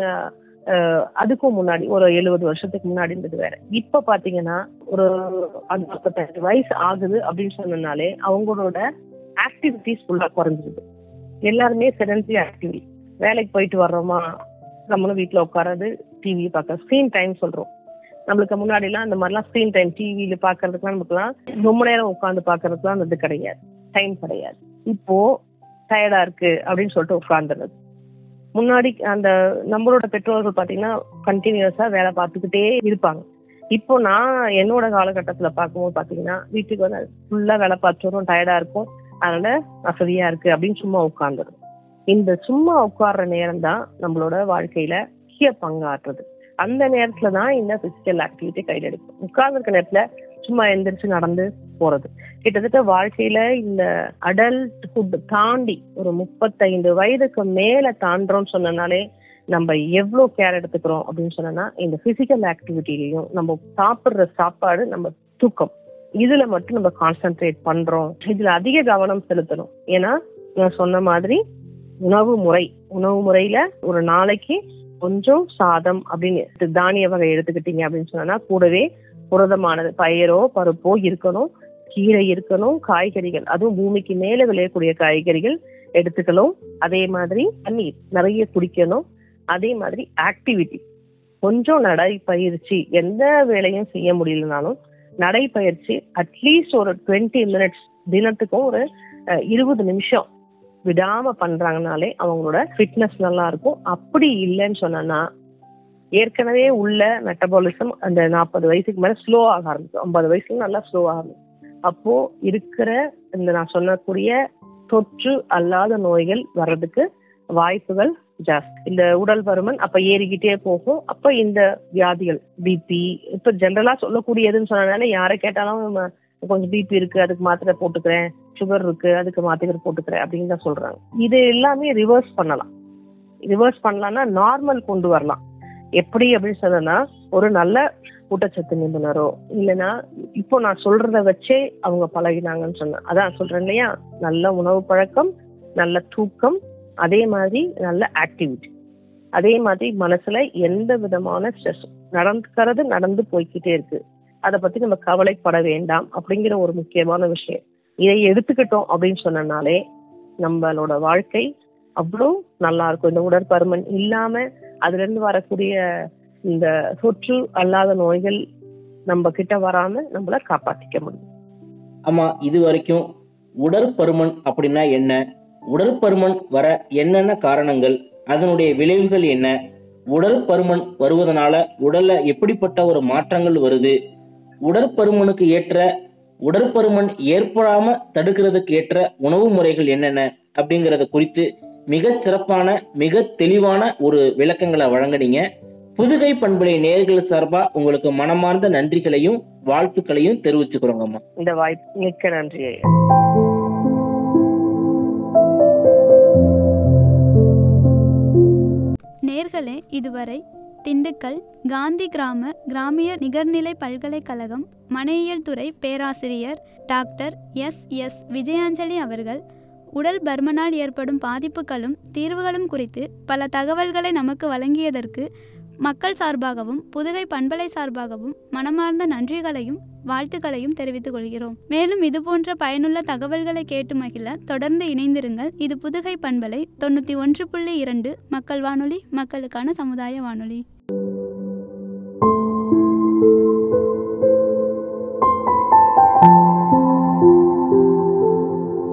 அதுக்கும் முன்னாடி ஒரு எழுபது வருஷத்துக்கு முன்னாடி இருந்தது வேற இப்ப பாத்தீங்கன்னா ஒரு நாற்பத்தஞ்சு வயசு ஆகுது அப்படின்னு சொன்னனாலே அவங்களோட ஆக்டிவிட்டிஸ் ஃபுல்லா குறைஞ்சிருது எல்லாருமே செடன்சி ஆக்டிவிட்டி வேலைக்கு போயிட்டு வர்றோமா நம்மளும் வீட்டுல உட்காரது டிவி பார்க்க ஸ்க்ரீன் டைம் சொல்றோம் நம்மளுக்கு முன்னாடி எல்லாம் அந்த மாதிரிலாம் ஸ்க்ரீன் டைம் டிவியில பாக்குறதுக்குலாம் நமக்குலாம் ரொம்ப நேரம் உட்காந்து பாக்குறதுக்குலாம் அந்த இது கிடையாது டைம் கிடையாது இப்போ டயர்டா இருக்கு அப்படின்னு சொல்லிட்டு உட்காந்துருது முன்னாடி அந்த நம்மளோட பெற்றோர்கள் பாத்தீங்கன்னா கண்டினியூஸா வேலை பார்த்துக்கிட்டே இருப்பாங்க இப்போ நான் என்னோட காலகட்டத்துல பார்க்கும்போது பாத்தீங்கன்னா வீட்டுக்கு வந்து ஃபுல்லா வேலை பார்த்து வரும் டயர்டா இருக்கும் அதனால வசதியா இருக்கு அப்படின்னு சும்மா உட்காந்துரும் இந்த சும்மா உட்கார்ற நேரம் தான் நம்மளோட வாழ்க்கையில முக்கிய பங்காற்றுறது அந்த நேரத்துல தான் இந்த பிசிக்கல் ஆக்டிவிட்டி கையில் எடுக்கும் உட்கார்ந்துருக்க நேரத்துல சும்மா எந்திரிச்சு நடந்து போறது கிட்டத்தட்ட வாழ்க்கையில இந்த அடல்ட் ஃபுட் தாண்டி ஒரு முப்பத்தைந்து வயதுக்கு மேல தாண்டோம்னு சொன்னனாலே நம்ம எவ்வளவு கேர் எடுத்துக்கிறோம் அப்படின்னு சொன்னா இந்த பிசிக்கல் ஆக்டிவிட்டிலையும் நம்ம சாப்பிடுற சாப்பாடு நம்ம தூக்கம் இதுல மட்டும் நம்ம கான்சென்ட்ரேட் பண்றோம் இதுல அதிக கவனம் செலுத்தணும் ஏன்னா நான் சொன்ன மாதிரி உணவு முறை உணவு முறையில ஒரு நாளைக்கு கொஞ்சம் சாதம் அப்படின்னு தானிய வகை எடுத்துக்கிட்டீங்க அப்படின்னு சொன்னா கூடவே புரதமானது பயிரோ பருப்போ இருக்கணும் கீரை இருக்கணும் காய்கறிகள் அதுவும் பூமிக்கு மேல விளையக்கூடிய காய்கறிகள் எடுத்துக்கணும் அதே மாதிரி தண்ணீர் நிறைய குடிக்கணும் அதே மாதிரி ஆக்டிவிட்டி கொஞ்சம் நடைப்பயிற்சி எந்த வேலையும் செய்ய முடியலனாலும் நடைப்பயிற்சி அட்லீஸ்ட் ஒரு டுவெண்ட்டி மினிட்ஸ் தினத்துக்கும் ஒரு இருபது நிமிஷம் விடாம பண்றாங்கனாலே அவங்களோட ஃபிட்னஸ் நல்லா இருக்கும் அப்படி இல்லைன்னு சொன்னா ஏற்கனவே உள்ள மெட்டபாலிசம் அந்த நாற்பது வயசுக்கு மேல ஸ்லோ ஆக ஆரம்பிக்கும் ஐம்பது வயசுல நல்லா ஸ்லோ ஆகும் அப்போ இருக்கிற இந்த நான் சொல்லக்கூடிய தொற்று அல்லாத நோய்கள் வர்றதுக்கு வாய்ப்புகள் ஜாஸ்தி இந்த உடல் பருமன் அப்ப ஏறிக்கிட்டே போகும் அப்ப இந்த வியாதிகள் பிபி இப்ப ஜென்ரலா சொல்லக்கூடியதுன்னு சொன்னதுனால யாரை கேட்டாலும் கொஞ்சம் பிபி இருக்கு அதுக்கு மாத்திரை போட்டுக்கிறேன் சுகர் இருக்கு அதுக்கு மாத்திரை போட்டுக்கிறேன் அப்படின்னு தான் சொல்றாங்க இது எல்லாமே ரிவர்ஸ் பண்ணலாம் ரிவர்ஸ் பண்ணலாம்னா நார்மல் கொண்டு வரலாம் எப்படி அப்படின்னு சொன்னா ஒரு நல்ல ஊட்டச்சத்து நிபுணரோ இல்லைன்னா இப்போ நான் சொல்றத வச்சே அவங்க பழகினாங்கன்னு சொன்னேன் அதான் சொல்றேன் இல்லையா நல்ல உணவு பழக்கம் நல்ல தூக்கம் அதே மாதிரி நல்ல ஆக்டிவிட்டி அதே மாதிரி மனசுல எந்த விதமான ஸ்ட்ரெஸ் நடந்துக்கிறது நடந்து போய்கிட்டே இருக்கு அதை பத்தி நம்ம கவலைப்பட வேண்டாம் அப்படிங்கிற ஒரு முக்கியமான விஷயம் இதை எடுத்துக்கிட்டோம் அப்படின்னு சொன்னனாலே நம்மளோட வாழ்க்கை அவ்வளோ நல்லா இருக்கும் இந்த உடற்பருமன் இல்லாம அதுல இருந்து வரக்கூடிய இந்த தொற்று அல்லாத நோய்கள் நம்ம கிட்ட வராம நம்மள காப்பாத்திக்க முடியும் ஆமா இது வரைக்கும் உடற்பருமன் அப்படின்னா என்ன உடற்பருமன் வர என்னென்ன காரணங்கள் அதனுடைய விளைவுகள் என்ன உடல் பருமன் வருவதனால உடல்ல எப்படிப்பட்ட ஒரு மாற்றங்கள் வருது உடற்பருமனுக்கு ஏற்ற உடற்பருமன் ஏற்படாம தடுக்கிறதுக்கு ஏற்ற உணவு முறைகள் என்னென்ன அப்படிங்கறத குறித்து மிக சிறப்பான மிக தெளிவான ஒரு விளக்கங்களை வழங்குனீங்க புதுகை பண்புலை நேர்கள் சார்பா உங்களுக்கு மனமார்ந்த நன்றிகளையும் வாழ்த்துக்களையும் தெரிவிச்சுக்கிறோங்கம்மா இந்த வாய்ப்பு மிக்க நன்றி ஐயா நேர்களே இதுவரை திண்டுக்கல் காந்தி கிராம கிராமிய நிகர்நிலை பல்கலைக்கழகம் மனையியல் துறை பேராசிரியர் டாக்டர் எஸ் எஸ் விஜயாஞ்சலி அவர்கள் உடல் பர்மனால் ஏற்படும் பாதிப்புகளும் தீர்வுகளும் குறித்து பல தகவல்களை நமக்கு வழங்கியதற்கு மக்கள் சார்பாகவும் புதுகை பண்பலை சார்பாகவும் மனமார்ந்த நன்றிகளையும் வாழ்த்துக்களையும் தெரிவித்துக் கொள்கிறோம் மேலும் இதுபோன்ற பயனுள்ள தகவல்களை கேட்டு மகிழ தொடர்ந்து இணைந்திருங்கள் இது புதுகை பண்பலை தொண்ணூற்றி ஒன்று புள்ளி இரண்டு மக்கள் வானொலி மக்களுக்கான சமுதாய வானொலி